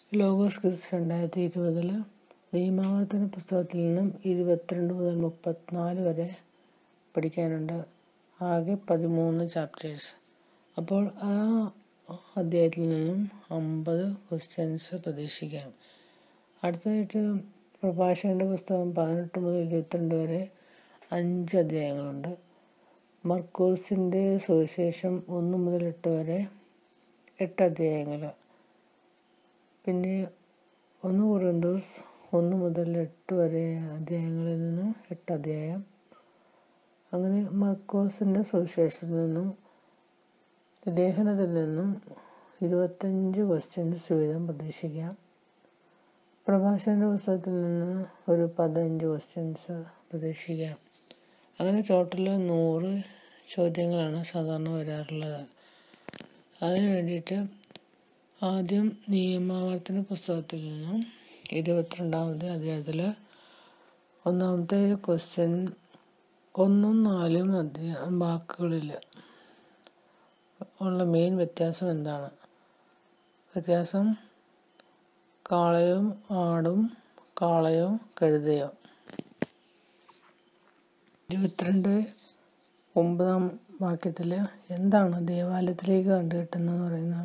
logos quiz രണ്ടായിരത്തി ഇരുപതിൽ നിയമാവർത്തന പുസ്തകത്തിൽ നിന്നും ഇരുപത്തിരണ്ട് മുതൽ മുപ്പത്തിനാല് വരെ പഠിക്കാനുണ്ട് ആകെ പതിമൂന്ന് ചാപ്റ്റേഴ്സ് അപ്പോൾ ആ അധ്യായത്തിൽ നിന്നും അമ്പത് ക്വസ്റ്റ്യൻസ് പ്രതീക്ഷിക്കാം അടുത്തതായിട്ട് പ്രഭാഷകൻ്റെ പുസ്തകം പതിനെട്ട് മുതൽ ഇരുപത്തിരണ്ട് വരെ അഞ്ച് അധ്യായങ്ങളുണ്ട് മർക്കോസിൻ്റെ സുവിശേഷം ഒന്ന് മുതൽ എട്ട് വരെ എട്ട് അധ്യായങ്ങൾ പിന്നെ ഒന്ന് കുറിന്തോസ് ഒന്ന് മുതൽ എട്ട് വരെ അധ്യായങ്ങളിൽ നിന്നും എട്ട് അധ്യായം അങ്ങനെ മർക്കോസിൻ്റെ സുവിശേഷത്തിൽ നിന്നും ലേഖനത്തിൽ നിന്നും ഇരുപത്തഞ്ച് ക്വസ്റ്റ്യൻസ് വീതം പ്രതീക്ഷിക്കാം പ്രഭാഷകൻ്റെ പുസ്തകത്തിൽ നിന്ന് ഒരു പതിനഞ്ച് ക്വസ്റ്റ്യൻസ് പ്രതീക്ഷിക്കാം അങ്ങനെ ടോട്ടൽ നൂറ് ചോദ്യങ്ങളാണ് സാധാരണ വരാറുള്ളത് അതിന് വേണ്ടിയിട്ട് ആദ്യം നിയമാവർത്തന പുസ്തകത്തിൽ നിന്നും ഇരുപത്തിരണ്ടാമത്തെ അധ്യായത്തിൽ ഒന്നാമത്തെ ക്വസ്റ്റ്യൻ ഒന്നും നാലും അധ്യായം വാക്കുകളിൽ ഉള്ള മെയിൻ വ്യത്യാസം എന്താണ് വ്യത്യാസം കാളയും ആടും കാളയും കഴുതയോ ഇരുപത്തിരണ്ട് ഒമ്പതാം വാക്യത്തിൽ എന്താണ് ദേവാലയത്തിലേക്ക് കണ്ടുകിട്ടുന്നതെന്ന് പറയുന്നത്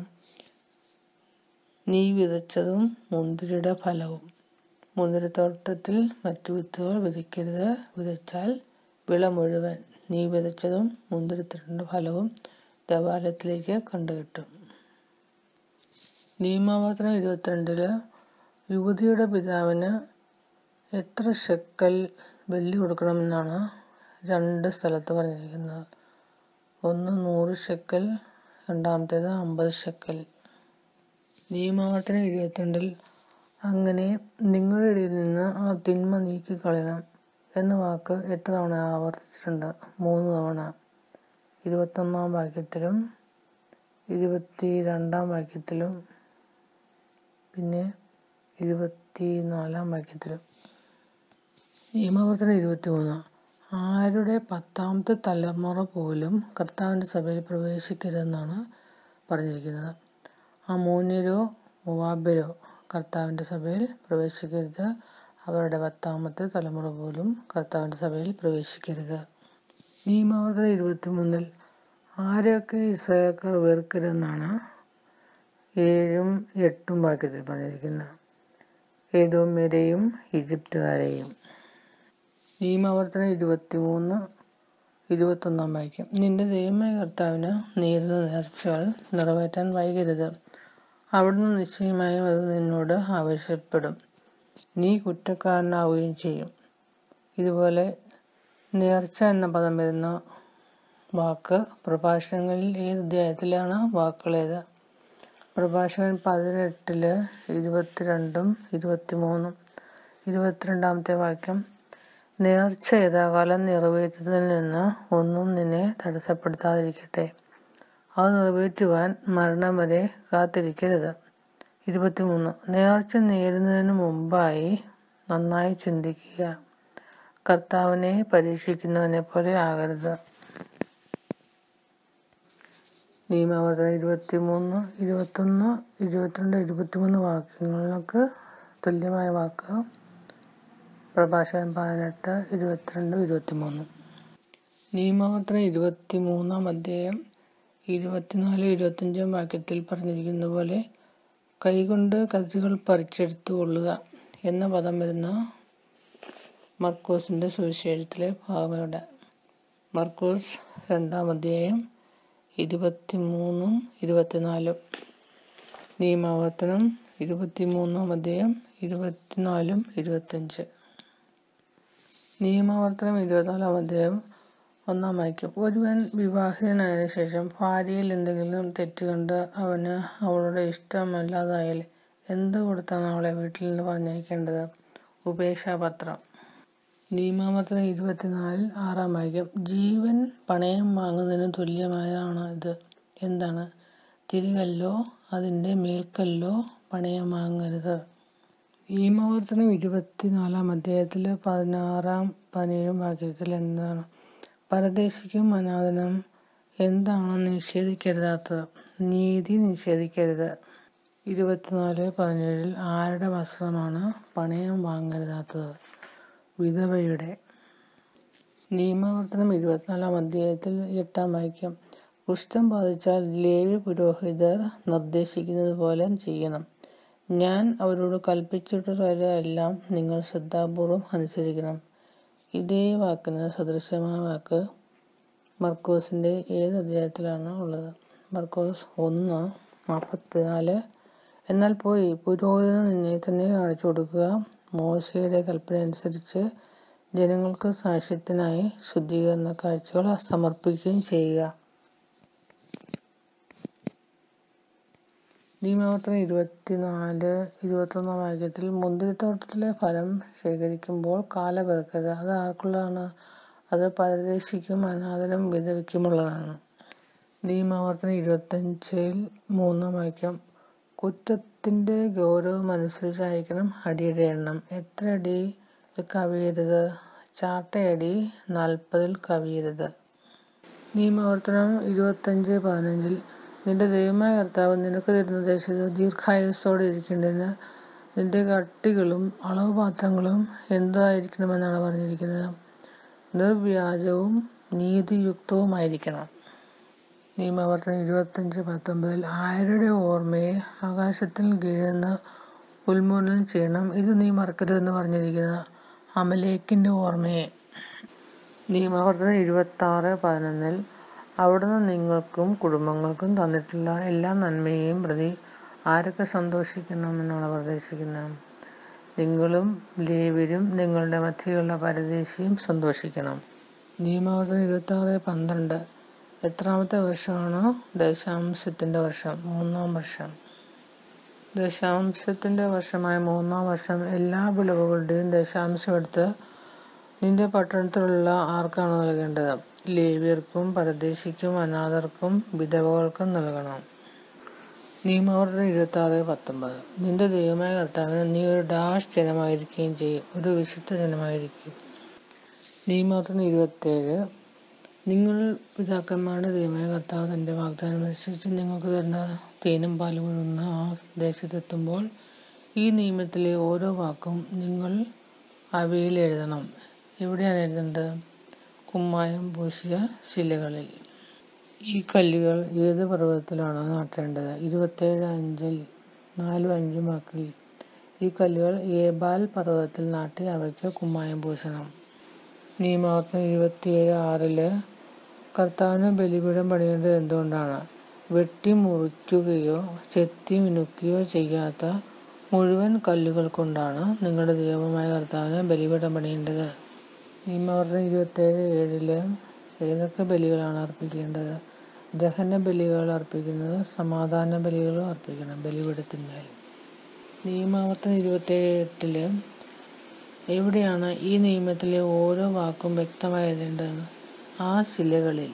നീ വിതച്ചതും മുന്തിരിയുടെ ഫലവും മുന്തിരിത്തോട്ടത്തിൽ മറ്റു വിത്തുകൾ വിതയ്ക്കരുത് വിതച്ചാൽ വിള മുഴുവൻ നീ വിതച്ചതും മുന്തിരിത്തോട്ടത്തിൻ്റെ ഫലവും ദേവാലയത്തിലേക്ക് കണ്ടുകിട്ടും നിയമാവർത്തനം ഇരുപത്തിരണ്ടില് യുവതിയുടെ പിതാവിന് എത്ര ഷെക്കൽ വെള്ളി കൊടുക്കണമെന്നാണ് രണ്ട് സ്ഥലത്ത് പറഞ്ഞിരിക്കുന്നത് ഒന്ന് നൂറ് ഷെക്കൽ രണ്ടാമത്തേത് അമ്പത് ഷെക്കൽ നിയമാവർത്തനം ഇരുപത്തിരണ്ടിൽ അങ്ങനെ നിങ്ങളുടെ ഇടയിൽ നിന്ന് ആ തിന്മ നീക്കിക്കളയണം എന്ന വാക്ക് എത്ര തവണ ആവർത്തിച്ചിട്ടുണ്ട് മൂന്ന് തവണ ഇരുപത്തൊന്നാം വാക്യത്തിലും ഇരുപത്തി രണ്ടാം വാക്യത്തിലും പിന്നെ ഇരുപത്തി നാലാം വാക്യത്തിലും നിയമാവർത്തനം ഇരുപത്തി മൂന്ന് ആരുടെ പത്താമത്തെ തലമുറ പോലും കർത്താവിൻ്റെ സഭയിൽ പ്രവേശിക്കരുതെന്നാണ് പറഞ്ഞിരിക്കുന്നത് അമോന്യരോ മുവാബരോ കർത്താവിൻ്റെ സഭയിൽ പ്രവേശിക്കരുത് അവരുടെ പത്താമത്തെ തലമുറ പോലും കർത്താവിൻ്റെ സഭയിൽ പ്രവേശിക്കരുത് നിയമാവർത്തനം ഇരുപത്തി മൂന്നിൽ ആരെയൊക്കെ ഇസ്രായേൽക്കാർ വെറുക്കരുതെന്നാണ് ഏഴും എട്ടും വാക്യത്തിൽ പറഞ്ഞിരിക്കുന്നത് ഏതോമ്യരെയും ഈജിപ്തുകാരെയും നിയമാവർത്തനം ഇരുപത്തി മൂന്ന് ഇരുപത്തൊന്നാം വാക്യം നിന്റെ ദൈവമായ കർത്താവിന് നേരുന്ന നേർച്ചകൾ നിറവേറ്റാൻ വൈകരുത് അവിടുന്ന് നിശ്ചയമായും അത് നിന്നോട് ആവശ്യപ്പെടും നീ കുറ്റക്കാരനാവുകയും ചെയ്യും ഇതുപോലെ നേർച്ച എന്ന പദം വരുന്ന വാക്ക് പ്രഭാഷണങ്ങളിൽ ഏത് അധ്യായത്തിലാണ് വാക്കുകളേത് പ്രഭാഷകൻ പതിനെട്ടില് ഇരുപത്തിരണ്ടും ഇരുപത്തിമൂന്നും ഇരുപത്തിരണ്ടാമത്തെ വാക്യം നേർച്ച യഥാകാലം നിറവേറ്റുന്നതിൽ നിന്ന് ഒന്നും നിന്നെ തടസ്സപ്പെടുത്താതിരിക്കട്ടെ അത് നിറവേറ്റുവാൻ മരണം വരെ കാത്തിരിക്കരുത് ഇരുപത്തിമൂന്ന് നേർച്ച നേരുന്നതിന് മുമ്പായി നന്നായി ചിന്തിക്കുക കർത്താവിനെ പരീക്ഷിക്കുന്നവനെ പോലെ ആകരുത് നിയമാവർത്തനം ഇരുപത്തി മൂന്ന് ഇരുപത്തൊന്ന് ഇരുപത്തിരണ്ട് ഇരുപത്തിമൂന്ന് വാക്യങ്ങൾക്ക് തുല്യമായ വാക്ക് പ്രഭാഷകൻ പതിനെട്ട് ഇരുപത്തിരണ്ട് ഇരുപത്തിമൂന്ന് നിയമാവർത്തനം ഇരുപത്തി മൂന്നാം അധ്യായം ഇരുപത്തിനാല് ഇരുപത്തഞ്ചാം വാക്യത്തിൽ പറഞ്ഞിരിക്കുന്ന പോലെ കൈകൊണ്ട് കതികൾ പറിച്ചെടുത്തു കൊള്ളുക എന്ന പദം വരുന്ന മർക്കോസിൻ്റെ സുവിശേഷത്തിലെ ഭാഗങ്ങളുടെ മർക്കോസ് രണ്ടാം അധ്യായം ഇരുപത്തിമൂന്നും ഇരുപത്തിനാലും നിയമാവർത്തനം ഇരുപത്തിമൂന്നാം അധ്യായം ഇരുപത്തിനാലും ഇരുപത്തഞ്ച് നിയമാവർത്തനം ഇരുപത്തിനാലാം അധ്യായം ഒന്നാം വാക്യം ഒരുവൻ വിവാഹിതനായതിനു ശേഷം ഭാര്യയിൽ എന്തെങ്കിലും തെറ്റ് കണ്ട് അവന് അവളുടെ ഇഷ്ടമല്ലാതായാൽ എന്ത് കൊടുത്താണ് അവളെ വീട്ടിൽ നിന്ന് പറഞ്ഞയക്കേണ്ടത് ഉപേക്ഷാപത്രം നിയമാവർത്തനം ഇരുപത്തിനാലിൽ ആറാം വാക്യം ജീവൻ പണയം വാങ്ങുന്നതിന് തുല്യമായതാണ് ഇത് എന്താണ് തിരികല്ലോ അതിൻ്റെ മേൽക്കല്ലോ പണയം വാങ്ങരുത് നിയമാവർത്തനം ഇരുപത്തിനാലാം അധ്യായത്തിൽ പതിനാറാം പതിനേഴും വാക്യത്തിൽ എന്താണ് പരദേശിക്കും അനാഥനും എന്താണ് നിഷേധിക്കരുതാത്തത് നീതി നിഷേധിക്കരുത് ഇരുപത്തിനാല് പതിനേഴിൽ ആരുടെ വസ്ത്രമാണ് പണയം വാങ്ങരുതാത്തത് വിധവയുടെ നിയമാവർത്തനം ഇരുപത്തിനാലാം അധ്യായത്തിൽ എട്ടാം വാക്യം കുഷ്ഠം ബാധിച്ചാൽ ലേവി പുരോഹിതർ നിർദ്ദേശിക്കുന്നത് പോലെ ചെയ്യണം ഞാൻ അവരോട് കൽപ്പിച്ചിട്ടുള്ളതെല്ലാം നിങ്ങൾ ശ്രദ്ധാപൂർവം അനുസരിക്കണം ഇതേ വാക്കിന് സദൃശമായ വാക്ക് മർക്കോസിൻ്റെ ഏത് അധ്യായത്തിലാണ് ഉള്ളത് മർക്കോസ് ഒന്ന് നാൽപ്പത്തിനാല് എന്നാൽ പോയി പുരോഹിതന് നിന്നെ തന്നെ കാണിച്ചു കൊടുക്കുക മോശയുടെ കൽപ്പന അനുസരിച്ച് ജനങ്ങൾക്ക് സാക്ഷ്യത്തിനായി ശുദ്ധീകരണ കാഴ്ചകൾ സമർപ്പിക്കുകയും ചെയ്യുക നിയമാവർത്തനം ഇരുപത്തിനാല് ഇരുപത്തൊന്നാം വാക്യത്തിൽ മുന്തിരിത്തോട്ടത്തിലെ ഫലം ശേഖരിക്കുമ്പോൾ കാല പെറുക്കരുത് അത് ആർക്കുള്ളതാണ് അത് പരദേശിക്കും അനാഥനും വിധവയ്ക്കുമുള്ളതാണ് നിയമാവർത്തനം ഇരുപത്തഞ്ചിൽ മൂന്നാം വാക്യം കുറ്റത്തിൻ്റെ ഗൗരവം അനുസരിച്ചായിരിക്കണം അടിയുടെ എണ്ണം എത്ര അടി കവിയരുത് ചാട്ടയടി നാൽപ്പതിൽ കവിയരുത് നിയമാവർത്തനം ഇരുപത്തഞ്ച് പതിനഞ്ചിൽ നിന്റെ ദൈവമായ കർത്താവ് നിനക്ക് തരുന്ന ദേശത്ത് ദീർഘായുസ്സോടെ ഇരിക്കേണ്ടതിന് നിന്റെ കട്ടികളും അളവ് പാത്രങ്ങളും എന്തായിരിക്കണമെന്നാണ് പറഞ്ഞിരിക്കുന്നത് നിർവ്യാജവും നീതിയുക്തവുമായിരിക്കണം നിയമാവർത്തനം ഇരുപത്തഞ്ച് പത്തൊമ്പതിൽ ആരുടെ ഓർമ്മയെ ആകാശത്തിൽ കീഴുന്ന ഉന്മൂലനം ചെയ്യണം ഇത് നീ മറക്കരുതെന്ന് പറഞ്ഞിരിക്കുന്ന അമലേക്കിൻ്റെ ഓർമ്മയെ നിയമാവർത്തനം ഇരുപത്താറ് പതിനൊന്നിൽ അവിടുന്ന് നിങ്ങൾക്കും കുടുംബങ്ങൾക്കും തന്നിട്ടുള്ള എല്ലാ നന്മയെയും പ്രതി ആരൊക്കെ സന്തോഷിക്കണമെന്നാണ് പ്രതീക്ഷിക്കുന്നത് നിങ്ങളും ലേവരും നിങ്ങളുടെ മധ്യയുള്ള പരദേശിയും സന്തോഷിക്കണം നിയമാവർത്തനം ഇരുപത്താറ് പന്ത്രണ്ട് എത്രാമത്തെ വർഷമാണ് ദശാംശത്തിൻ്റെ വർഷം മൂന്നാം വർഷം ദശാംശത്തിൻ്റെ വർഷമായ മൂന്നാം വർഷം എല്ലാ വിളവുകളുടെയും ദശാംശം എടുത്ത് നിന്റെ പട്ടണത്തിലുള്ള ആർക്കാണ് നൽകേണ്ടത് ലേവ്യർക്കും പരദേശിക്കും അനാഥർക്കും വിധവകൾക്കും നൽകണം നിയമാവർത്തനം ഇരുപത്തി ആറ് പത്തൊമ്പത് നിന്റെ ദൈവമായ കർത്താവിന് നീ ഒരു ഡാഷ് ജനമായിരിക്കുകയും ചെയ്യും ഒരു വിശുദ്ധ ജനമായിരിക്കും നിയമാവർത്തനം ഇരുപത്തേഴ് നിങ്ങൾ പിതാക്കന്മാരുടെ ദൈവമായ കർത്താവ് തൻ്റെ വാഗ്ദാനം അനുസരിച്ച് നിങ്ങൾക്ക് തരുന്ന തേനും പാലും ഒഴുകുന്ന ആ ദേശത്തെത്തുമ്പോൾ ഈ നിയമത്തിലെ ഓരോ വാക്കും നിങ്ങൾ അവയിൽ എഴുതണം എവിടെയാണ് എഴുതേണ്ടത് കുമ്മായം പൂശിയ ശിലകളിൽ ഈ കല്ലുകൾ ഏത് പർവ്വതത്തിലാണ് നാട്ടേണ്ടത് ഇരുപത്തേഴ് അഞ്ചിൽ നാലും അഞ്ചും വാക്കിൽ ഈ കല്ലുകൾ ഏബാൽ പർവ്വതത്തിൽ നാട്ടി അവയ്ക്ക് കുമ്മായം പൂശണം നിയമാവർത്തനം ഇരുപത്തിയേഴ് ആറില് കർത്താവിന് ബലിപീഠം പണിയേണ്ടത് എന്തുകൊണ്ടാണ് വെട്ടി മുറിക്കുകയോ ചെത്തി മിനുക്കുകയോ ചെയ്യാത്ത മുഴുവൻ കല്ലുകൾ കൊണ്ടാണ് നിങ്ങളുടെ ദൈവമായ കർത്താവിന് ബലിപീഠം പണിയേണ്ടത് നിയമാവർത്തനം ഇരുപത്തേഴ് ഏഴില് ഏതൊക്കെ ബലികളാണ് അർപ്പിക്കേണ്ടത് ദഹന ബലികൾ അർപ്പിക്കുന്നത് സമാധാന ബലികളും അർപ്പിക്കണം ബലിപീഠത്തിന്മേൽ നിയമാവർത്തനം ഇരുപത്തേഴ് എട്ടില് എവിടെയാണ് ഈ നിയമത്തിലെ ഓരോ വാക്കും വ്യക്തമായി എഴുതേണ്ടത് ആ ശിലകളിൽ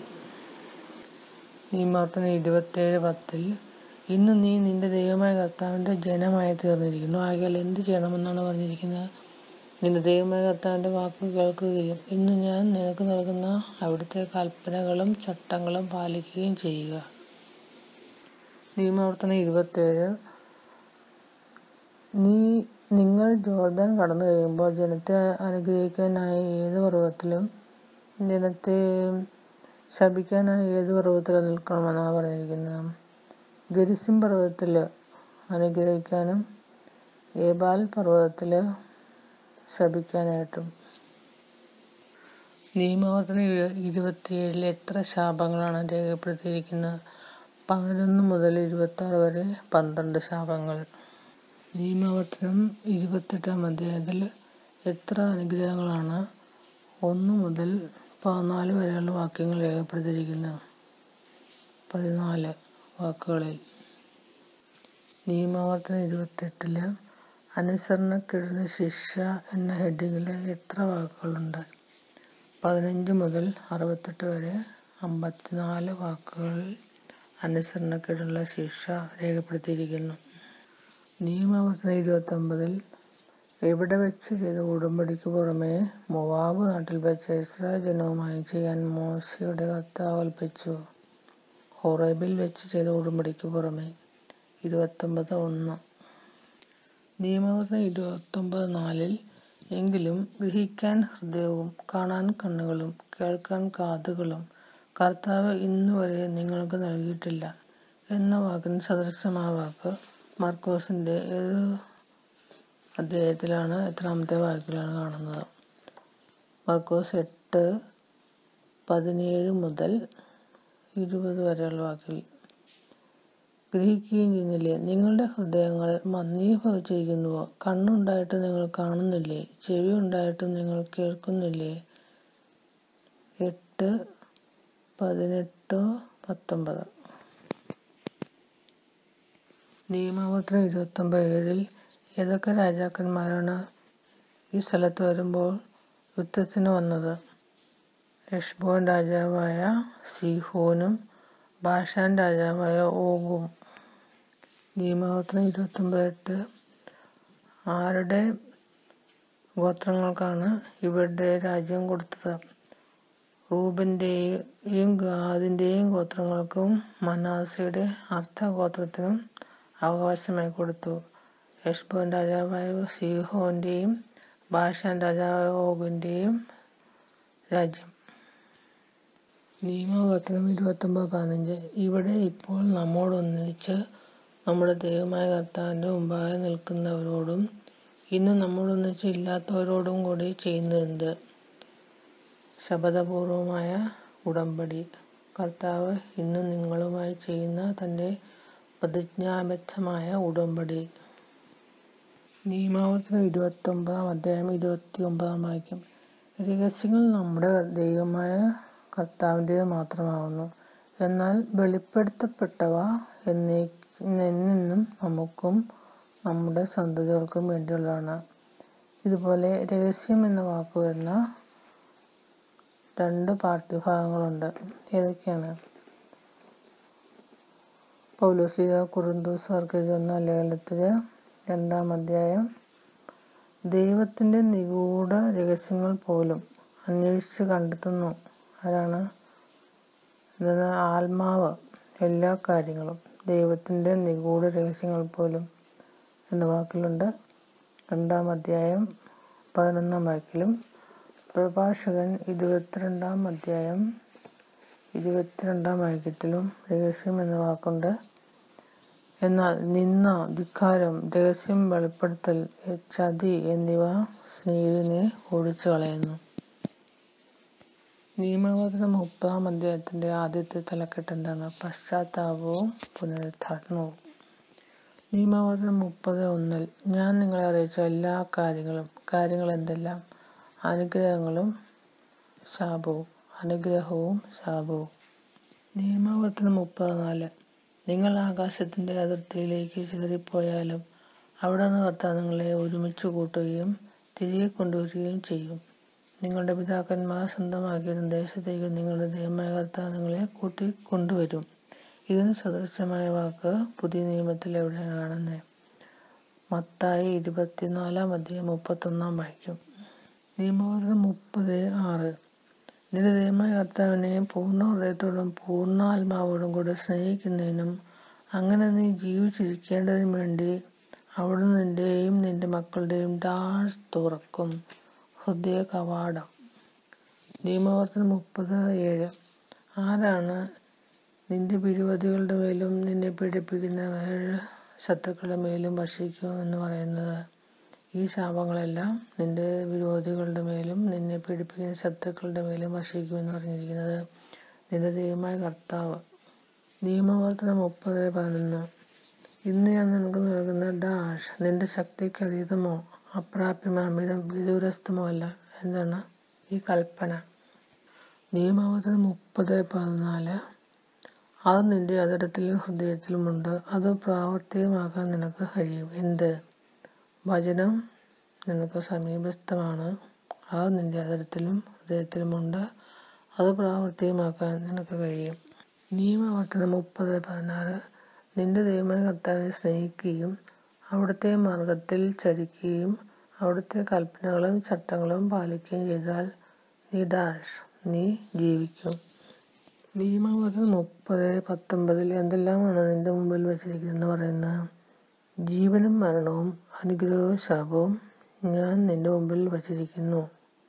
നിയമാവർത്തനം ഇരുപത്തേഴ് പത്തിൽ ഇന്ന് നീ നിന്റെ ദൈവമായ കർത്താവിൻ്റെ ജനമായി തീർന്നിരിക്കുന്നു ആകയാൽ എന്ത് ചെയ്യണമെന്നാണ് പറഞ്ഞിരിക്കുന്നത് നിന്റെ ദൈവമായ കർത്താവിൻ്റെ വാക്ക് കേൾക്കുകയും ഇന്ന് ഞാൻ നിനക്ക് നൽകുന്ന അവിടുത്തെ കൽപ്പനകളും ചട്ടങ്ങളും പാലിക്കുകയും ചെയ്യുക നിയമാവർത്തനം ഇരുപത്തേഴ് നീ നിങ്ങൾ ജോർദാൻ കടന്നു കഴിയുമ്പോൾ ജനത്തെ അനുഗ്രഹിക്കാനായി ഏത് പർവ്വതത്തിലും ജനത്തെ ശപിക്കാനായി ഏത് പർവ്വതത്തിലും നിൽക്കണമെന്നാണ് പറഞ്ഞിരിക്കുന്നത് ഗരിസിം പർവ്വതത്തിൽ അനുഗ്രഹിക്കാനും ഏബാൽ പർവ്വതത്തിൽ ശപിക്കാനായിട്ടും നിയമാവർത്തനം ഇരുപത്തിയേഴിൽ എത്ര ശാപങ്ങളാണ് രേഖപ്പെടുത്തിയിരിക്കുന്നത് പതിനൊന്ന് മുതൽ ഇരുപത്തി ആറ് വരെ പന്ത്രണ്ട് ശാപങ്ങൾ നിയമാവർത്തനം ഇരുപത്തെട്ടാം അധ്യായത്തിൽ എത്ര അനുഗ്രഹങ്ങളാണ് ഒന്ന് മുതൽ പതിനാല് വരെയുള്ള വാക്യങ്ങൾ രേഖപ്പെടുത്തിയിരിക്കുന്നത് പതിനാല് വാക്കുകളിൽ നിയമാവർത്തനം ഇരുപത്തെട്ടില് അനുസരണക്കേടിന് ശിക്ഷ എന്ന ഹെഡിങ്ങിൽ എത്ര വാക്കുകളുണ്ട് പതിനഞ്ച് മുതൽ അറുപത്തെട്ട് വരെ അമ്പത്തിനാല് വാക്കുകളിൽ അനുസരണക്കേടുള്ള ശിക്ഷ രേഖപ്പെടുത്തിയിരിക്കുന്നു നിയമാവർത്തനം ഇരുപത്തൊമ്പതിൽ എവിടെ വെച്ച് ചെയ്ത ഉടമ്പടിക്ക് പുറമെ മൊവാബ് നാട്ടിൽ വെച്ച് ഇസ്രായേൽ ജനവുമായി ചെയ്യാൻ മോശയുടെ കർത്താവ് കൽപ്പിച്ചു ഹൊറേബിൽ വെച്ച് ചെയ്ത ഉടമ്പടിക്ക് പുറമെ ഇരുപത്തൊമ്പത് ഒന്ന് നിയമവചനം ഇരുപത്തൊമ്പത് നാലിൽ എങ്കിലും ഗ്രഹിക്കാൻ ഹൃദയവും കാണാൻ കണ്ണുകളും കേൾക്കാൻ കാതുകളും കർത്താവ് ഇന്നുവരെ നിങ്ങൾക്ക് നൽകിയിട്ടില്ല എന്ന വാക്കിന് സദൃശമായ വാക്ക് മർക്കോസിൻ്റെ ഏത് അധ്യായത്തിലാണ് എത്രാമത്തെ വാക്കിലാണ് കാണുന്നത് മർക്കോസ് എട്ട് പതിനേഴ് മുതൽ ഇരുപത് വരെയുള്ള വാക്കിൽ ഗ്രഹിക്കുകയും ചെയ്യുന്നില്ലേ നിങ്ങളുടെ ഹൃദയങ്ങൾ മന്ദീഭവിച്ചിരിക്കുന്നുവോ കണ്ണുണ്ടായിട്ട് നിങ്ങൾ കാണുന്നില്ലേ ചെവി ഉണ്ടായിട്ടും നിങ്ങൾ കേൾക്കുന്നില്ലേ എട്ട് പതിനെട്ട് പത്തൊമ്പത് നിയമാവർത്തനം ഇരുപത്തൊമ്പത് ഏഴിൽ ഏതൊക്കെ രാജാക്കന്മാരാണ് ഈ സ്ഥലത്ത് വരുമ്പോൾ യുദ്ധത്തിന് വന്നത് യഷ്ബോൻ രാജാവായ സീഹോനും ബാഷാൻ രാജാവായ ഓഗും നിയമാവർത്തനം ഇരുപത്തൊമ്പത് എട്ട് ആരുടെ ഗോത്രങ്ങൾക്കാണ് ഇവരുടെ രാജ്യം കൊടുത്തത് റൂബിൻ്റെയും ഗാദിൻ്റെയും ഗോത്രങ്ങൾക്കും മനാസയുടെ അർത്ഥഗോത്രത്തിനും അവകാശമായി കൊടുത്തു യഷ്ബോൻ രാജാവായ സീഹോൻ്റെയും ബാഷാൻ രാജാവായ ഓഗിൻ്റെയും രാജ്യം നിയമവചനം ഇരുപത്തൊമ്പത് പതിനഞ്ച് ഇവിടെ ഇപ്പോൾ നമ്മോടൊന്നിച്ച് നമ്മുടെ ദൈവമായ കർത്താവിൻ്റെ മുമ്പാകെ നിൽക്കുന്നവരോടും ഇന്ന് നമ്മോടൊന്നിച്ച് ഇല്ലാത്തവരോടും കൂടി ചെയ്യുന്നതെന്ത് ശപഥപൂർവമായ ഉടമ്പടി കർത്താവ് ഇന്ന് നിങ്ങളുമായി ചെയ്യുന്ന തൻ്റെ പ്രതിജ്ഞാബദ്ധമായ ഉടമ്പടി നിയമാവർത്തനം ഇരുപത്തൊമ്പതാം അധ്യായം ഇരുപത്തി ഒമ്പതാം വാക്യം രഹസ്യങ്ങൾ നമ്മുടെ ദൈവമായ കർത്താവിൻ്റേത് മാത്രമാകുന്നു എന്നാൽ വെളിപ്പെടുത്തപ്പെട്ടവ എന്നേ എന്നെന്നും നമുക്കും നമ്മുടെ സന്തതികൾക്കും വേണ്ടിയുള്ളതാണ് ഇതുപോലെ രഹസ്യം എന്ന വാക്ക് വരുന്ന രണ്ട് പാഠ്യഭാഗങ്ങളുണ്ട് ഏതൊക്കെയാണ് പൗലോസിക കുറുന്തൂസാർക്ക് എഴുതുന്ന ലേഖനത്തിൽ രണ്ടാം അധ്യായം ദൈവത്തിൻ്റെ നിഗൂഢ രഹസ്യങ്ങൾ പോലും അന്വേഷിച്ച് കണ്ടെത്തുന്നു ആരാണ് എന്താണ് ആത്മാവ് എല്ലാ കാര്യങ്ങളും ദൈവത്തിൻ്റെ നിഗൂഢ രഹസ്യങ്ങൾ പോലും എന്ന വാക്കിലുണ്ട് രണ്ടാം അധ്യായം പതിനൊന്നാം വാക്കിലും പ്രഭാഷകൻ ഇരുപത്തിരണ്ടാം അധ്യായം ഇരുപത്തിരണ്ടാം വാക്യത്തിലും രഹസ്യം എന്ന വാക്കുണ്ട് എന്നാൽ നിന്ന ധിക്കാരം രഹസ്യം വെളിപ്പെടുത്തൽ ചതി എന്നിവ സ്നേഹിതനെ ഓടിച്ചു കളയുന്നു നിയമവചനം മുപ്പതാം അധ്യായത്തിൻ്റെ ആദ്യത്തെ തലക്കെട്ട് എന്താണ് പശ്ചാത്താപവും പുനരുദ്ധാരണവും നിയമവചനം മുപ്പത് ഒന്നിൽ ഞാൻ നിങ്ങളെ അറിയിച്ച എല്ലാ കാര്യങ്ങളും കാര്യങ്ങൾ എന്തെല്ലാം അനുഗ്രഹങ്ങളും ശാപവും അനുഗ്രഹവും ശാപവും നിയമവചനം മുപ്പത് നാല് നിങ്ങൾ ആകാശത്തിൻ്റെ അതിർത്തിയിലേക്ക് ചിതറിപ്പോയാലും അവിടെ നിന്ന് കർത്താവ് നിങ്ങളെ ഒരുമിച്ച് കൂട്ടുകയും തിരികെ കൊണ്ടുവരികയും ചെയ്യും നിങ്ങളുടെ പിതാക്കന്മാർ സ്വന്തമാക്കിയ ദേശത്തേക്ക് നിങ്ങളുടെ ദൈവമായ കർത്താവ് നിങ്ങളെ കൂട്ടി കൊണ്ടുവരും ഇതിന് സദൃശമായ വാക്ക് പുതിയ നിയമത്തിൽ എവിടെയാണ് കാണുന്നത് മത്തായി ഇരുപത്തിനാലാം അധ്യായം മുപ്പത്തൊന്നാം വാക്യം നിയമവചനം മുപ്പത് ആറ് നിന്റെ ദൈവമായ കർത്താവിനെ പൂർണ്ണ ഹൃദയത്തോടും പൂർണ്ണാത്മാവോടും കൂടെ സ്നേഹിക്കുന്നതിനും അങ്ങനെ നീ ജീവിച്ചിരിക്കേണ്ടതിനും വേണ്ടി അവിടെ നിന്റെയും നിന്റെ മക്കളുടെയും ഡാഴ്സ് തുറക്കും ഹൃദയ കവാടം നിയമവർത്തനം മുപ്പത് ഏഴ് ആരാണ് നിന്റെ വിരോധികളുടെ മേലും നിന്നെ പീഡിപ്പിക്കുന്ന ഏഴ് ശത്രുക്കളുടെ മേലും വർഷിക്കും എന്ന് പറയുന്നത് ഈ ശാപങ്ങളെല്ലാം നിന്റെ വിരോധികളുടെ മേലും നിന്നെ പീഡിപ്പിക്കുന്ന ശത്രുക്കളുടെ മേലും വർഷിക്കുമെന്ന് പറഞ്ഞിരിക്കുന്നത് നിന്റെ ദൈവമായ കർത്താവ് നിയമവർത്തനം മുപ്പത് പതിനൊന്ന് ഇന്ന് ഞാൻ നിനക്ക് നൽകുന്ന ഡാഷ് നിന്റെ ശക്തിക്ക് അതീതമോ അപ്രാപ്യമോ അമിതം വിദൂരസ്ഥമോ അല്ല എന്താണ് ഈ കൽപ്പന നിയമവചനം മുപ്പത് പതിനാല് അത് നിന്റെ അതരത്തിലും ഹൃദയത്തിലുമുണ്ട് അത് പ്രാവർത്തികമാക്കാൻ നിനക്ക് കഴിയും എന്ത് വചനം നിനക്ക് സമീപസ്ഥമാണ് അത് നിന്റെ അതരത്തിലും ഹൃദയത്തിലുമുണ്ട് അത് പ്രാവർത്തികമാക്കാൻ നിനക്ക് കഴിയും നിയമവർത്തനം മുപ്പത് പതിനാറ് നിന്റെ ദൈവമായ കർത്താവിനെ സ്നേഹിക്കുകയും അവിടുത്തെ മാർഗത്തിൽ ചരിക്കുകയും അവിടുത്തെ കൽപ്പനകളും ചട്ടങ്ങളും പാലിക്കുകയും ചെയ്താൽ നീ ഡാഷ് നീ ജീവിക്കും നിയമാവധി മുപ്പത് പത്തൊമ്പതിൽ എന്തെല്ലാമാണ് നിന്റെ മുമ്പിൽ വച്ചിരിക്കുന്നതെന്ന് പറയുന്നത് ജീവനും മരണവും അനുഗ്രഹവും ശാപവും ഞാൻ നിന്റെ മുമ്പിൽ വച്ചിരിക്കുന്നു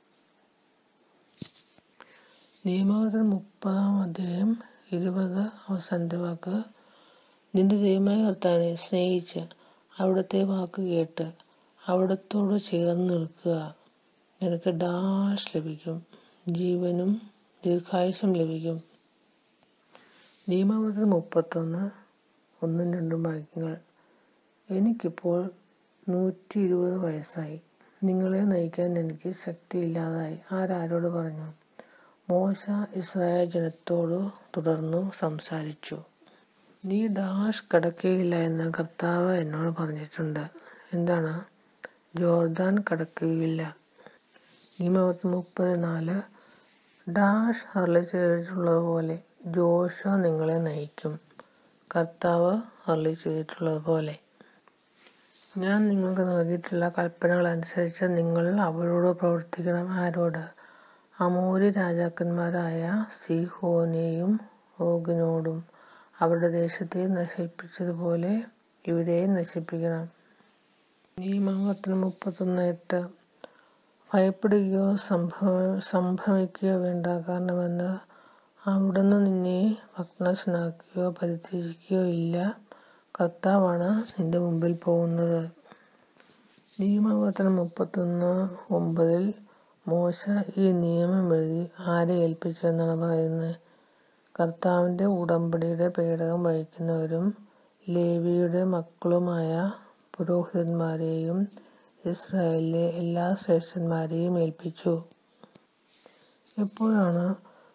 നിയമാവധി മുപ്പതാം അധ്യായം ഇരുപത് അവസാനത്തെ വാക്ക് നിന്റെ ദൈവമായ കർത്താവിനെ സ്നേഹിച്ച് അവിടുത്തെ വാക്ക് കേട്ട് അവിടത്തോട് ചേർന്ന് നിൽക്കുക നിനക്ക് ഡാഷ് ലഭിക്കും ജീവനും ദീർഘായുസം ലഭിക്കും നിയമാവധി മുപ്പത്തൊന്ന് ഒന്നും രണ്ടും വാക്യങ്ങൾ എനിക്കിപ്പോൾ നൂറ്റി ഇരുപത് വയസ്സായി നിങ്ങളെ നയിക്കാൻ എനിക്ക് ശക്തിയില്ലാതായി ആരാരോട് പറഞ്ഞു മോശ ഇസ്രായേൽ ജനത്തോട് തുടർന്നു സംസാരിച്ചു നീ ഡാഷ് കടക്കുകയില്ല എന്ന് കർത്താവ് എന്നോട് പറഞ്ഞിട്ടുണ്ട് എന്താണ് ജോർദാൻ കടക്കുകയില്ല നിയമവത്തി മുപ്പത് നാല് ഡാഷ് അരളി ചെയ്തിട്ടുള്ളതുപോലെ ജോഷ നിങ്ങളെ നയിക്കും കർത്താവ് അരളി ചെയ്തിട്ടുള്ളതുപോലെ ഞാൻ നിങ്ങൾക്ക് നൽകിയിട്ടുള്ള കൽപ്പനകൾ അനുസരിച്ച് നിങ്ങൾ അവരോട് പ്രവർത്തിക്കണം ആരോട് അമൂരി രാജാക്കന്മാരായ സിഹോനെയും ഓഗിനോടും അവരുടെ ദേശത്തെ നശിപ്പിച്ചതുപോലെ ഇവരെയും നശിപ്പിക്കണം നിയമാവർത്തനം മുപ്പത്തൊന്ന് എട്ട് ഭയപ്പെടുകയോ സംഭവ സംഭവിക്കുകയോ വേണ്ട കാരണമെന്ന് അവിടുന്ന് നിന്നെ ഭഗ്നശനാക്കുകയോ പരിത്യജിക്കുകയോ ഇല്ല കർത്താവാണ് നിന്റെ മുമ്പിൽ പോകുന്നത് നിയമാവർത്തനം മുപ്പത്തൊന്ന് ഒമ്പതിൽ മോശ ഈ നിയമം എഴുതി ആരെ ഏൽപ്പിച്ചു എന്നാണ് പറയുന്നത് കർത്താവിൻ്റെ ഉടമ്പടിയുടെ പേടകം വഹിക്കുന്നവരും ലേവിയുടെ മക്കളുമായ പുരോഹിതന്മാരെയും ഇസ്രായേലിലെ എല്ലാ ശ്രേഷ്ഠന്മാരെയും ഏൽപ്പിച്ചു എപ്പോഴാണ്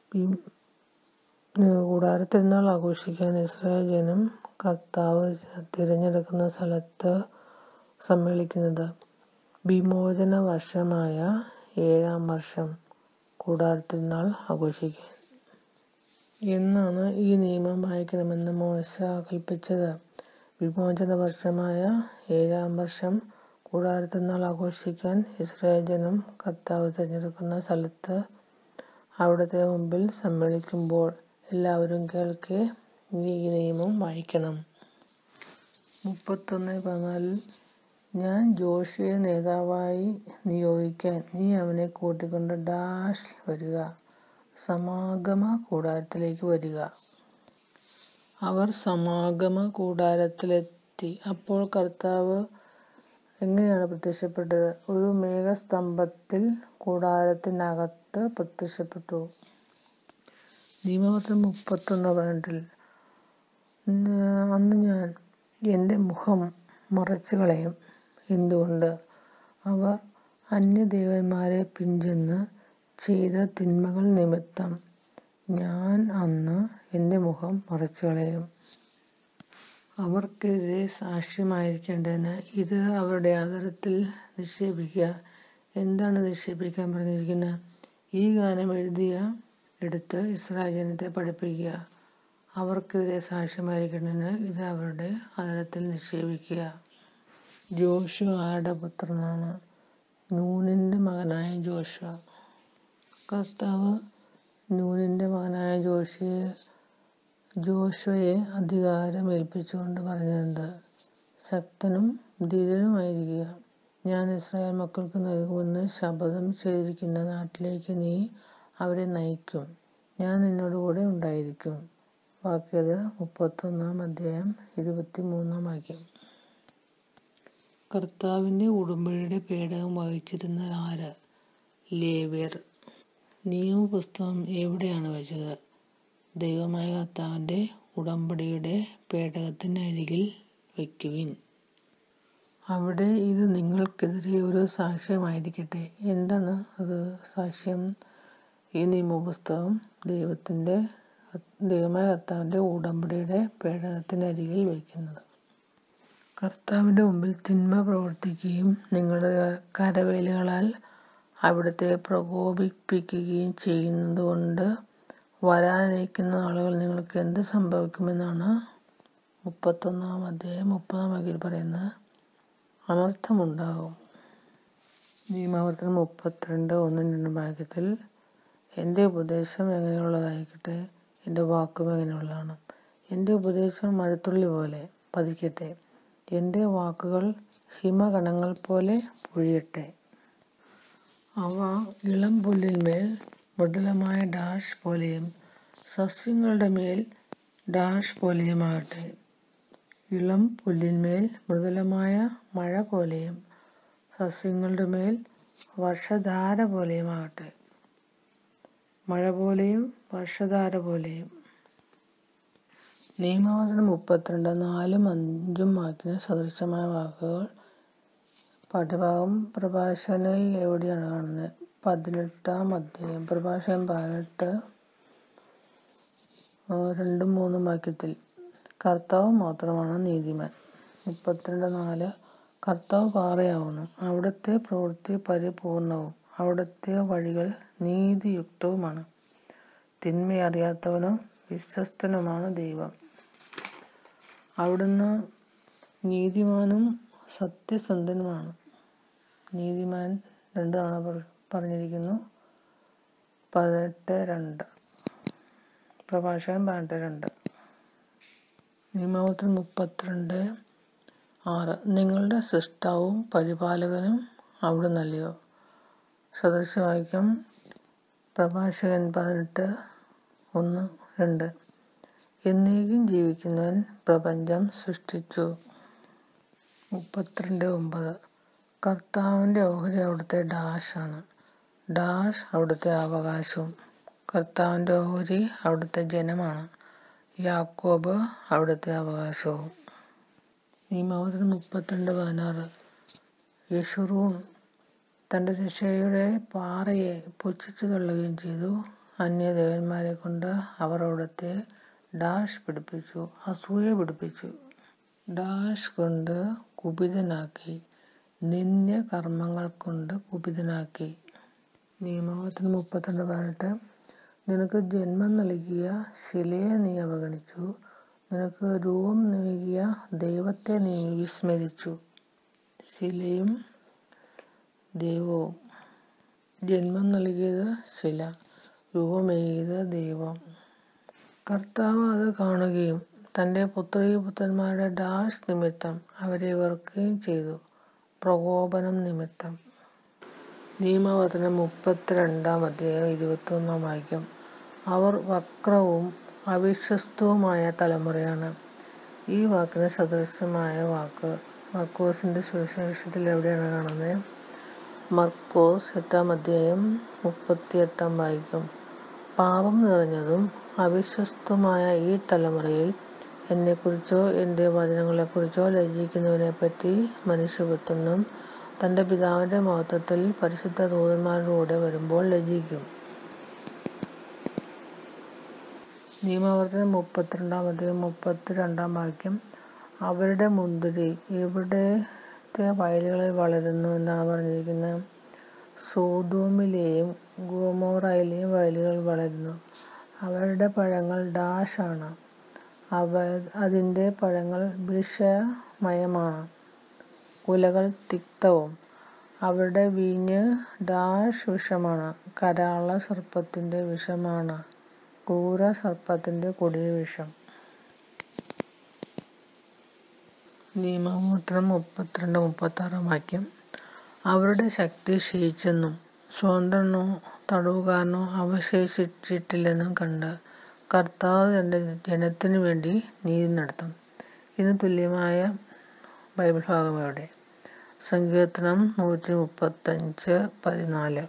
കൂടാരത്തിരുന്നാൾ ആഘോഷിക്കാൻ ഇസ്രായേൽ ജനം കർത്താവ് തിരഞ്ഞെടുക്കുന്ന സ്ഥലത്ത് സമ്മേളിക്കുന്നത് വിമോചന വർഷമായ ഏഴാം വർഷം കൂടാരത്തിരുന്നാൾ ആഘോഷിക്കാൻ എന്നാണ് ഈ നിയമം വായിക്കണമെന്ന് മോശ കൽപ്പിച്ചത് വിമോചന വർഷമായ ഏഴാം വർഷം കൂടാരത്തിനാൾ ആഘോഷിക്കാൻ ഇസ്രായേൽ ജനം കർത്താവ് തിരഞ്ഞെടുക്കുന്ന സ്ഥലത്ത് അവിടുത്തെ മുമ്പിൽ സമ്മേളിക്കുമ്പോൾ എല്ലാവരും കേൾക്കെ നീ ഈ നിയമം വായിക്കണം മുപ്പത്തൊന്ന് പതിനാലിൽ ഞാൻ ജോഷിയെ നേതാവായി നിയോഗിക്കാൻ നീ അവനെ കൂട്ടിക്കൊണ്ട് ഡാഷ് വരിക സമാഗമ കൂടാരത്തിലേക്ക് വരിക അവർ സമാഗമ കൂടാരത്തിലെത്തി അപ്പോൾ കർത്താവ് എങ്ങനെയാണ് പ്രത്യക്ഷപ്പെട്ടത് ഒരു മേഘസ്തംഭത്തിൽ കൂടാരത്തിനകത്ത് പ്രത്യക്ഷപ്പെട്ടു നിയമവൃത്തം മുപ്പത്തൊന്ന് പതിനെട്ടിൽ അന്ന് ഞാൻ എൻ്റെ മുഖം മറച്ചു കളയും എന്തുകൊണ്ട് അവർ അന്യദേവന്മാരെ പിഞ്ചെന്ന് ചെയ്ത തിന്മകൾ നിമിത്തം ഞാൻ അന്ന് എൻ്റെ മുഖം മറച്ചു കളയും അവർക്കെതിരെ സാക്ഷ്യമായിരിക്കേണ്ടതിന് ഇത് അവരുടെ ആദരത്തിൽ നിക്ഷേപിക്കുക എന്താണ് നിക്ഷേപിക്കാൻ പറഞ്ഞിരിക്കുന്നത് ഈ ഗാനം എഴുതിയ എടുത്ത് ഇസ്രായേൽ ജനത്തെ പഠിപ്പിക്കുക അവർക്കെതിരെ സാക്ഷ്യമായിരിക്കേണ്ടതിന് ഇത് അവരുടെ ആദരത്തിൽ നിക്ഷേപിക്കുക ജോഷു ആരുടെ പുത്രനാണ് നൂനിൻ്റെ മകനായ ജോഷ കർത്താവ് നൂനിൻ്റെ മകനായ ജോഷിയെ ജോഷുവയെ അധികാരം ഏൽപ്പിച്ചുകൊണ്ട് പറഞ്ഞത് ശക്തനും ധീരനുമായിരിക്കുക ഞാൻ ഇസ്രായേൽ മക്കൾക്ക് നൽകുമെന്ന് ശപഥം ചെയ്തിരിക്കുന്ന നാട്ടിലേക്ക് നീ അവരെ നയിക്കും ഞാൻ നിന്നോടുകൂടെ ഉണ്ടായിരിക്കും വാക്യത മുപ്പത്തൊന്നാം അധ്യായം ഇരുപത്തി മൂന്നാം വാക്യം കർത്താവിൻ്റെ ഉടമ്പടിയുടെ പേടകം വഹിച്ചിരുന്ന ആര് ലേവ്യർ നിയമപുസ്തകം എവിടെയാണ് വെച്ചത് ദൈവമായ കർത്താവിൻ്റെ ഉടമ്പടിയുടെ പേടകത്തിന് അരികിൽ വയ്ക്കുവിൻ അവിടെ ഇത് നിങ്ങൾക്കെതിരെ ഒരു സാക്ഷ്യമായിരിക്കട്ടെ എന്താണ് അത് സാക്ഷ്യം ഈ നിയമപുസ്തകം ദൈവത്തിൻ്റെ ദൈവമായ കർത്താവിൻ്റെ ഉടമ്പടിയുടെ പേടകത്തിനരികിൽ വയ്ക്കുന്നത് കർത്താവിൻ്റെ മുമ്പിൽ തിന്മ പ്രവർത്തിക്കുകയും നിങ്ങളുടെ കരവേലകളാൽ അവിടുത്തെ പ്രകോപിപ്പിക്കുകയും ചെയ്യുന്നതുകൊണ്ട് വരാനിരിക്കുന്ന ആളുകൾ നിങ്ങൾക്ക് എന്ത് സംഭവിക്കുമെന്നാണ് മുപ്പത്തൊന്നാം അധ്യായം മുപ്പതാം വകയിൽ പറയുന്നത് അനർത്ഥമുണ്ടാകും നിയമാവർത്തനം മുപ്പത്തിരണ്ട് ഒന്നും രണ്ടും വാക്യത്തിൽ എൻ്റെ ഉപദേശം എങ്ങനെയുള്ളതായിക്കട്ടെ എൻ്റെ വാക്കും എങ്ങനെയുള്ളതാണ് എൻ്റെ ഉപദേശം മഴത്തുള്ളി പോലെ പതിക്കട്ടെ എൻ്റെ വാക്കുകൾ ഹിമകണങ്ങൾ പോലെ പൊഴിയട്ടെ അവ ഇളം പുല്ലിന്മേൽ മൃദുലമായ ഡാഷ് പോലെയും സസ്യങ്ങളുടെ മേൽ ഡാഷ് പോലെയുമാകട്ടെ ഇളം പുല്ലിന്മേൽ മൃദുലമായ മഴ പോലെയും സസ്യങ്ങളുടെ മേൽ വർഷധാര പോലെയുമാകട്ടെ മഴ പോലെയും വർഷധാര പോലെയും നിയമവചനം മുപ്പത്തിരണ്ട് നാലും അഞ്ചും വാക്കിന് സദൃശമായ വാക്കുകൾ പാഠ്യഭാഗം പ്രഭാഷകനിൽ എവിടെയാണ് കാണുന്നത് പതിനെട്ടാം അധ്യായം പ്രഭാഷകൻ പതിനെട്ട് രണ്ടും മൂന്നും വാക്യത്തിൽ കർത്താവ് മാത്രമാണ് നീതിമാൻ മുപ്പത്തിരണ്ട് നാല് കർത്താവ് പാറയാവുന്നു അവിടുത്തെ പ്രവൃത്തി പരിപൂർണവും അവിടുത്തെ വഴികൾ നീതിയുക്തവുമാണ് തിന്മയറിയാത്തവനും വിശ്വസ്തനുമാണ് ദൈവം അവിടുന്ന് നീതിമാനും സത്യസന്ധനുമാണ് നീതിമാൻ രണ്ട് തവണ പറഞ്ഞിരിക്കുന്നു പതിനെട്ട് രണ്ട് പ്രഭാഷകൻ പതിനെട്ട് രണ്ട് നിയമത്തിൽ മുപ്പത്തിരണ്ട് ആറ് നിങ്ങളുടെ സൃഷ്ടാവും പരിപാലകനും അവിടെ നല്ലയോ സദൃശവാക്യം പ്രഭാഷകൻ പതിനെട്ട് ഒന്ന് രണ്ട് എന്നേക്കും ജീവിക്കുന്നവൻ പ്രപഞ്ചം സൃഷ്ടിച്ചു മുപ്പത്തിരണ്ട് ഒമ്പത് കർത്താവിൻ്റെ ഓഹരി അവിടുത്തെ ഡാഷാണ് ഡാഷ് അവിടുത്തെ അവകാശവും കർത്താവിൻ്റെ ഓഹരി അവിടുത്തെ ജനമാണ് യാക്കോബ് അവിടുത്തെ അവകാശവും നിയമവചനം മുപ്പത്തിരണ്ട് പതിനാറ് യശുറൂൺ തൻ്റെ രക്ഷയുടെ പാറയെ പുച്ഛിച്ചു തള്ളുകയും ചെയ്തു അന്യദേവന്മാരെ കൊണ്ട് അവർ അവിടുത്തെ ഡാഷ് പിടിപ്പിച്ചു അസൂയ പിടിപ്പിച്ചു ഡാഷ് കൊണ്ട് കുപിതനാക്കി നിന്യ കർമ്മങ്ങൾ കൊണ്ട് കുപിതനാക്കി നിയമത്തിന് മുപ്പത്തിരണ്ട് പതിനെട്ട് നിനക്ക് ജന്മം നൽകിയ ശിലയെ നീ അവഗണിച്ചു നിനക്ക് രൂപം നൽകിയ ദൈവത്തെ നീ വിസ്മരിച്ചു ശിലയും ദൈവവും ജന്മം നൽകിയത് ശില രൂപമേകിയത് ദൈവം കർത്താവ് അത് കാണുകയും തൻ്റെ പുത്രീ പുത്രന്മാരുടെ ഡാഷ് നിമിത്തം അവരെ വെറുക്കുകയും ചെയ്തു പ്രകോപനം നിമിത്തം നിയമവചനം മുപ്പത്തിരണ്ടാം അധ്യായം ഇരുപത്തൊന്നാം വാക്യം അവർ വക്രവും അവിശ്വസ്തവുമായ തലമുറയാണ് ഈ വാക്കിന് സദൃശമായ വാക്ക് മർക്കോസിൻ്റെ സുവിശേഷത്തിൽ എവിടെയാണ് കാണുന്നത് മർക്കോസ് എട്ടാം അധ്യായം മുപ്പത്തിയെട്ടാം വാക്യം പാപം നിറഞ്ഞതും അവിശ്വസ്തമായ ഈ തലമുറയിൽ എന്നെക്കുറിച്ചോ എൻ്റെ വചനങ്ങളെക്കുറിച്ചോ ലജ്ജിക്കുന്നതിനെപ്പറ്റി മനുഷ്യപുത്രനും തൻ്റെ പിതാവിൻ്റെ മഹത്വത്തിൽ പരിശുദ്ധ ദൂതന്മാരുടെ വരുമ്പോൾ ലജ്ജിക്കും നിയമാവർത്തനം മുപ്പത്തിരണ്ടാം അധ്യായം മുപ്പത്തിരണ്ടാം വാക്യം അവരുടെ മുന്തിരി ഇവിടത്തെ വയലുകളിൽ വളരുന്നു എന്നാണ് പറഞ്ഞിരിക്കുന്നത് സോതോമിലെയും ഗോമോറയിലെയും വയലുകൾ വളരുന്നു അവരുടെ പഴങ്ങൾ ഡാഷാണ് അവ അതിൻ്റെ പഴങ്ങൾ വിഷമയമാണ് കുലകൾ തിക്തവും അവരുടെ വീഞ്ഞ് ഡാഷ് വിഷമാണ് കരാള സർപ്പത്തിൻ്റെ വിഷമാണ് ക്രൂര സർപ്പത്തിൻ്റെ കൊടിയ വിഷം നിയമമൂത്രം മുപ്പത്തിരണ്ട് മുപ്പത്താറാം വാക്യം അവരുടെ ശക്തി ക്ഷയിച്ചെന്നും സ്വതന്ത്രനോ തടവുകാരനോ അവശേഷിച്ചിട്ടില്ലെന്നും കണ്ട് കർത്താവ് തൻ്റെ ജനത്തിനു വേണ്ടി നീതി നടത്തും ഇതിന് തുല്യമായ ബൈബിൾ ഭാഗം എവിടെ സങ്കീർത്തനം നൂറ്റി മുപ്പത്തഞ്ച് പതിനാല്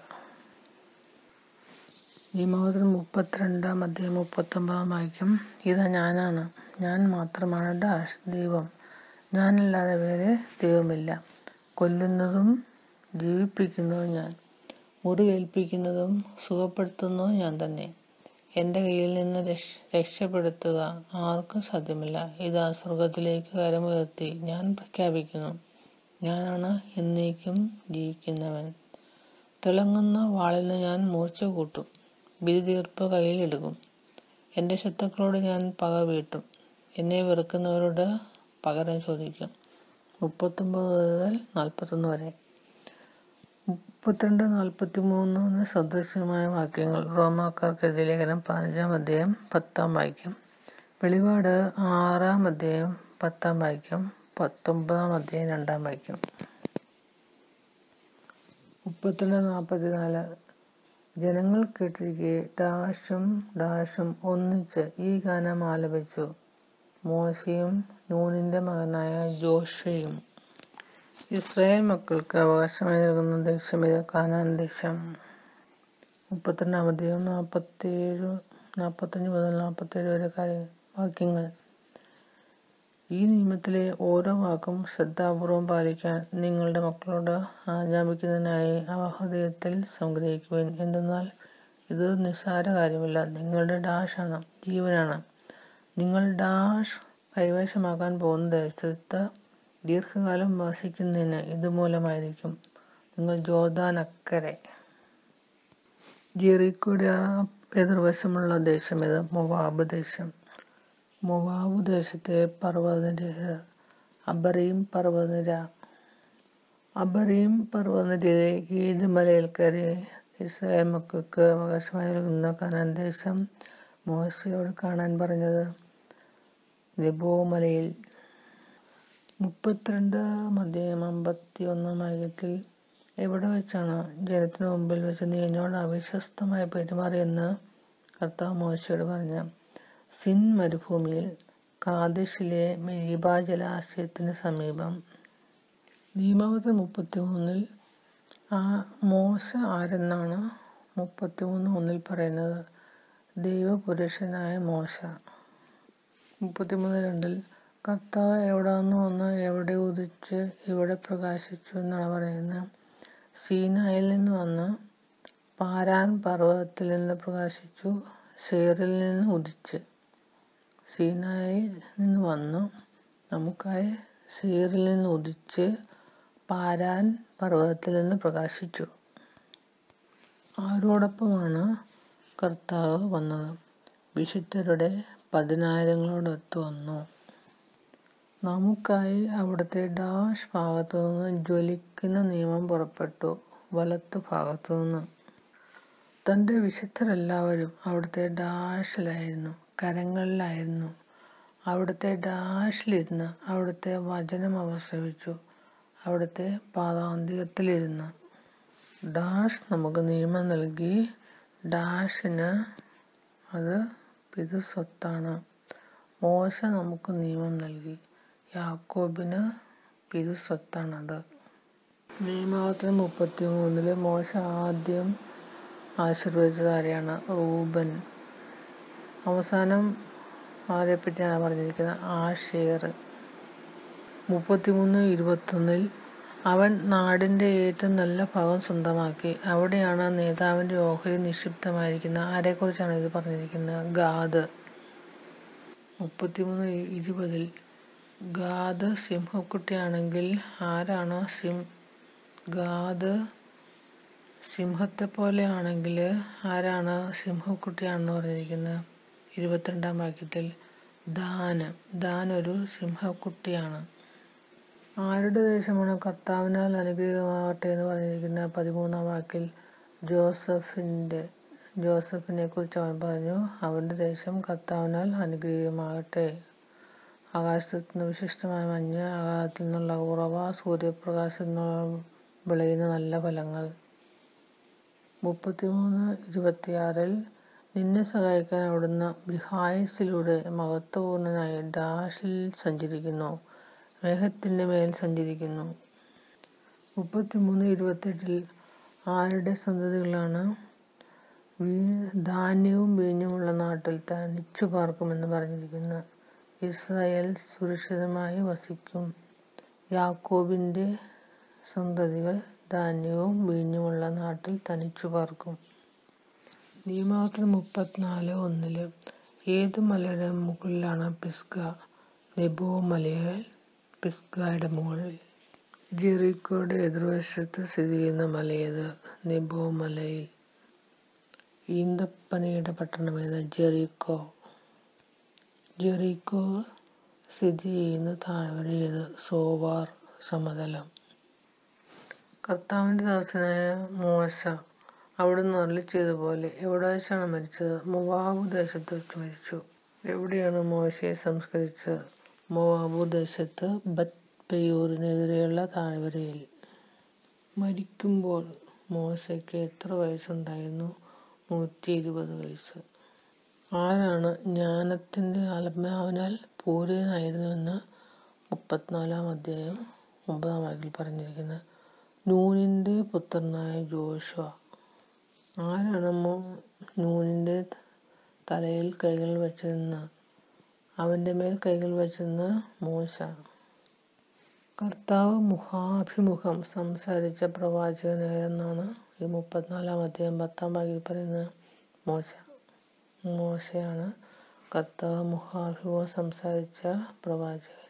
നിയമവചനം മുപ്പത്തിരണ്ടാം അധ്യായം മുപ്പത്തൊമ്പതാം വാക്യം ഇതാ ഞാനാണ് ഞാൻ മാത്രമാണ് ഡാഷ് ദൈവം ഞാനല്ലാതെ വേറെ ദൈവമില്ല കൊല്ലുന്നതും ജീവിപ്പിക്കുന്നതും ഞാൻ മുറിവേൽപ്പിക്കുന്നതും സുഖപ്പെടുത്തുന്നതും ഞാൻ തന്നെ എൻ്റെ കയ്യിൽ നിന്ന് രക്ഷ രക്ഷപ്പെടുത്തുക ആർക്കും സാധ്യമല്ല ഇതാ സ്വർഗത്തിലേക്ക് കരമുയർത്തി ഞാൻ പ്രഖ്യാപിക്കുന്നു ഞാനാണ് എന്നേക്കും ജീവിക്കുന്നവൻ തിളങ്ങുന്ന വാളിന് ഞാൻ മൂർച്ച കൂട്ടും വിധി തീർപ്പ് കയ്യിലെടുക്കും എൻ്റെ ശത്രുക്കളോട് ഞാൻ പക വീട്ടും എന്നെ വെറുക്കുന്നവരോട് പകരം ചോദിക്കും മുപ്പത്തൊമ്പത് മുതൽ നാൽപ്പത്തൊന്ന് വരെ മുപ്പത്തിരണ്ട് നാൽപ്പത്തി മൂന്ന് സദൃശ്യമായ വാക്യങ്ങൾ റോമാക്കാർക്കെതിരെ ലേഖനം പതിനഞ്ചാം അധ്യായം പത്താം വാക്യം വെളിപാട് ആറാം അധ്യായം പത്താം വാക്യം പത്തൊമ്പതാം അധ്യായം രണ്ടാം വാക്യം മുപ്പത്തിരണ്ട് നാൽപ്പത്തിനാല് ജനങ്ങൾ കേട്ടിരിക്കെ ഡാഷും ഡാഷും ഒന്നിച്ച് ഈ ഗാനം ആലപിച്ചു മോശയും നൂനിന്റെ മകനായ ജോഷയും ഇസ്രായേൽ മക്കൾക്ക് അവകാശമായി നൽകുന്ന ദേശം ഇത് കാനാൻ ദേശം മുപ്പത്തിരണ്ടാം അധ്യായം നാൽപ്പത്തിയേഴ് നാൽപ്പത്തഞ്ച് മുതൽ നാൽപ്പത്തേഴ് വരെ കാര്യ വാക്യങ്ങൾ ഈ നിയമത്തിലെ ഓരോ വാക്കും ശ്രദ്ധാപൂർവം പാലിക്കാൻ നിങ്ങളുടെ മക്കളോട് ആജ്ഞാപിക്കുന്നതിനായി അവ ഹൃദയത്തിൽ സംഗ്രഹിക്കുവാൻ എന്തെന്നാൽ ഇത് നിസ്സാര കാര്യമല്ല നിങ്ങളുടെ ഡാഷാണ് ജീവനാണ് നിങ്ങൾ ഡാഷ് കൈവശമാക്കാൻ പോകുന്ന ദേശത്ത് ദീർഘകാലം വസിക്കുന്നതിന് ഇതുമൂലമായിരിക്കും നിങ്ങൾ ജോർദാൻ അക്കരെ ജെറിക്കോയുടെ എതിർവശമുള്ള ദേശം ഇത് മൊവാബ് ദേശം മൊവാബ് ദേശത്തെ പർവ്വതനിര അബറീം പർവ്വതനിര അബറീം പർവ്വതനിരയിലെ ഏത് മലയിൽ കയറി ഇസ്രായേൽ മക്കൾക്ക് അവകാശമായി നൽകുന്ന കനാൻ ദേശം മോശയോട് കാണാൻ പറഞ്ഞത് നെബോ മലയിൽ മുപ്പത്തിരണ്ട് അധ്യായം അമ്പത്തി ഒന്നാം വാക്യത്തിൽ എവിടെ വെച്ചാണ് ജനത്തിന് മുമ്പിൽ വെച്ച് നീ എന്നോട് അവിശ്വസ്തമായി പെരുമാറിയെന്ന് കർത്താവ് മോശയോട് പറഞ്ഞു സിൻ മരുഭൂമിയിൽ കാദേശിലെ മെരീബ ജലാശയത്തിന് സമീപം നിയമാവത്തിൽ മുപ്പത്തി മൂന്നിൽ ആ മോശ ആരെന്നാണ് മുപ്പത്തിമൂന്ന് ഒന്നിൽ പറയുന്നത് ദൈവപുരുഷനായ മോശ മുപ്പത്തിമൂന്ന് രണ്ടിൽ കർത്താവ് എവിടെ നിന്ന് വന്ന് എവിടെ ഉദിച്ച് ഇവിടെ പ്രകാശിച്ചു എന്നാണ് പറയുന്നത് സീനായിൽ നിന്ന് വന്ന് പാരാൻ പർവ്വതത്തിൽ നിന്ന് പ്രകാശിച്ചു ഷേറിൽ നിന്ന് ഉദിച്ച് സീനായിൽ നിന്ന് വന്നു നമുക്കായി ഷേറിൽ നിന്ന് ഉദിച്ച് പാരാൻ പർവ്വതത്തിൽ നിന്ന് പ്രകാശിച്ചു ആരോടൊപ്പമാണ് കർത്താവ് വന്നത് വിശുദ്ധരുടെ പതിനായിരങ്ങളോടൊത്ത് വന്നു നമുക്കായി അവിടുത്തെ ഡാഷ് ഭാഗത്തു നിന്ന് ജ്വലിക്കുന്ന നിയമം പുറപ്പെട്ടു വലത്ത് ഭാഗത്തു നിന്ന് തൻ്റെ വിശുദ്ധരെല്ലാവരും അവിടുത്തെ ഡാഷിലായിരുന്നു കരങ്ങളിലായിരുന്നു അവിടുത്തെ ഡാഷിലിരുന്ന് അവിടുത്തെ വചനം അവസരിച്ചു അവിടുത്തെ പാതാന്തികത്തിലിരുന്ന് ഡാഷ് നമുക്ക് നിയമം നൽകി ഡാഷിന് അത് പിതൃസ്വത്താണ് മോശ നമുക്ക് നിയമം നൽകി യാക്കോബിന് പിതൃസ്വത്താണത് നിയമാവത്തിന് മുപ്പത്തി മൂന്നില് മോശ ആദ്യം ആശീർവദിച്ചത് ആരെയാണ് റൂബൻ അവസാനം ആരെപ്പറ്റിയാണ് പറഞ്ഞിരിക്കുന്നത് ആഷേർ മുപ്പത്തിമൂന്ന് ഇരുപത്തൊന്നിൽ അവൻ നാടിൻ്റെ ഏറ്റവും നല്ല ഭാഗം സ്വന്തമാക്കി അവിടെയാണ് നേതാവിൻ്റെ ഓഹരി നിക്ഷിപ്തമായിരിക്കുന്നത് ആരെക്കുറിച്ചാണ് ഇത് പറഞ്ഞിരിക്കുന്നത് ഗാദ് മുപ്പത്തിമൂന്ന് ഇരുപതിൽ ഗാദ് സിംഹക്കുട്ടിയാണെങ്കിൽ ആരാണ് സിം ഗാദ് സിംഹത്തെ പോലെയാണെങ്കിൽ ആരാണ് സിംഹക്കുട്ടിയാണെന്ന് പറഞ്ഞിരിക്കുന്നത് ഇരുപത്തിരണ്ടാം വാക്യത്തിൽ ദാന് ദാൻ ഒരു സിംഹക്കുട്ടിയാണ് ആരുടെ ദേശമാണ് കർത്താവിനാൽ അനുഗ്രഹമാകട്ടെ എന്ന് പറഞ്ഞിരിക്കുന്ന പതിമൂന്നാം വാക്കിൽ ജോസഫിൻ്റെ ജോസഫിനെ കുറിച്ച് അവൻ പറഞ്ഞു അവൻ്റെ ദേശം കർത്താവിനാൽ അനുഗ്രഹമാകട്ടെ ആകാശത്തു നിന്ന് വിശിഷ്ടമായ മഞ്ഞ് ആകാശത്തിൽ നിന്നുള്ള ഉറവ സൂര്യപ്രകാശത്തിൽ നിന്നുള്ള വിളയുന്ന നല്ല ഫലങ്ങൾ മുപ്പത്തിമൂന്ന് ഇരുപത്തിയാറിൽ നിന്നെ സഹായിക്കാൻ അവിടുന്ന് ബിഹായസിലൂടെ മഹത്വപൂർണനായി ഡാഷിൽ സഞ്ചരിക്കുന്നു മേഘത്തിൻ്റെ മേൽ സഞ്ചരിക്കുന്നു മുപ്പത്തിമൂന്ന് ഇരുപത്തെട്ടിൽ ആരുടെ സന്തതികളാണ് ധാന്യവും വീഞ്ഞുമുള്ള നാട്ടിൽ തനിച്ചു പാർക്കുമെന്ന് പറഞ്ഞിരിക്കുന്നു ഇസ്രായേൽ സുരക്ഷിതമായി വസിക്കും യാക്കോബിൻ്റെ സന്തതികൾ ധാന്യവും വീഞ്ഞുമുള്ള നാട്ടിൽ തനിച്ചു പാർക്കും നിയമാവത്തിൽ മുപ്പത്തിനാല് ഒന്നില് ഏത് മലയുടെ മുകളിലാണ് പിസ്ക നെബോ മലയിൽ പിസ്കയുടെ മുകളിൽ ജെറിക്കോയുടെ എതിർവശത്ത് സ്ഥിതി ചെയ്യുന്ന മലയേത് നെബോ മലയിൽ ഈന്തപ്പനയുടെ പട്ടണമേത് ജെറിക്കോ ജെറിക്കോ സ്ഥിതി ചെയ്യുന്ന താഴ്വരയേത് സോവാർ സമതലം കർത്താവിൻ്റെ ദാസനായ മോശ അവിടുന്ന് അരളി ചെയ്തപോലെ എവിടെ വെച്ചാണ് മരിച്ചത് മൊവാബു ദേശത്ത് വെച്ച് മരിച്ചു എവിടെയാണ് മോശയെ സംസ്കരിച്ചത് മൊവാബു ദേശത്ത് ബത്ത് പെയ്യൂരിനെതിരെയുള്ള താഴ്വരയിൽ മരിക്കുമ്പോൾ മോശയ്ക്ക് എത്ര വയസ്സുണ്ടായിരുന്നു നൂറ്റി ഇരുപത് വയസ്സ് ആരാണ് ജ്ഞാനത്തിൻ്റെ ആത്മാവിനാൽ പൂരിതനായിരുന്നുവെന്ന് മുപ്പത്തിനാലാം അധ്യായം ഒമ്പതാം വാക്കിൽ പറഞ്ഞിരിക്കുന്നത് നൂനിൻ്റെ പുത്രനായ ജോഷുവ ആരാണ് നൂനിൻ്റെ തലയിൽ കൈകൾ വച്ചിരുന്ന അവൻ്റെ മേൽ കൈകൾ വച്ചിരുന്ന മോശ കർത്താവ് മുഖാഭിമുഖം സംസാരിച്ച പ്രവാചകനാരെന്നാണ് ഈ മുപ്പത്തിനാലാം അധ്യായം പത്താം ഭാഗത്തിൽ പറയുന്നത് മോശ മോശയാണ് കർത്താവ് മുഖാഭിമുഖം സംസാരിച്ച പ്രവാചകൻ